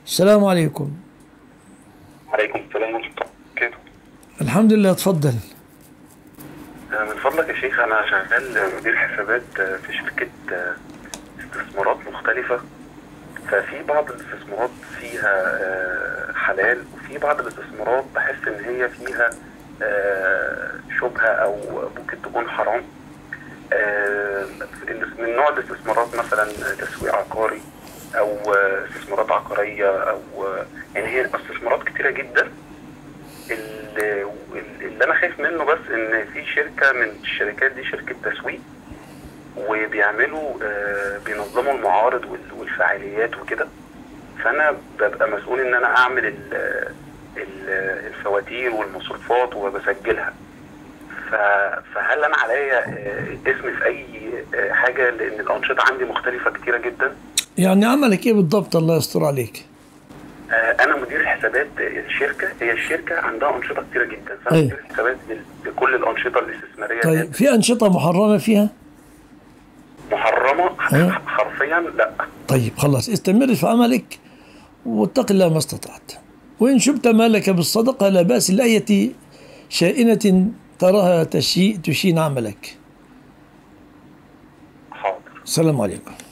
السلام عليكم عليكم السلام ورحمة الله وبركاته الحمد لله تفضل آه، من فضلك يا شيخ أنا شغال مدير حسابات آه، في شركة آه، استثمارات مختلفة ففي بعض الاستثمارات فيها آه، حلال وفي بعض الاستثمارات بحس إن هي فيها آه، شبهة أو ممكن تكون حرام آه، من نوع الاستثمارات مثلا تسويق عقاري أو آه، استثمارات عقارية أو آه، يعني هي استثمارات كتيرة جدا اللي, اللي انا خايف منه بس ان في شركه من الشركات دي شركه تسويق وبيعملوا آه، بينظموا المعارض وال- والفعاليات وكده فانا ببقى مسؤول ان انا اعمل ال- ال- الفواتير والمصروفات وبسجلها ف- فهل انا عليا آه، اسم في اي آه، حاجه لان الانشطه عندي مختلفه كتيره جدا يعني عملك ايه بالضبط الله يستر عليك آه، انا مدير حسابات الشركه هي الشركه عندها انشطه كتيره جدا فانا أيوة. مدير حسابات لل- لكل الانشطه الاستثماريه طيب في أنشطة محرمة فيها محرمه أيوة. حرفيا لا طيب خلاص استمر في عملك واتق الله ما استطعت وإن شبت مالك بالصدقة لا بأس لأية شائنة تراها تشي تشين عملك حاضر السلام عليكم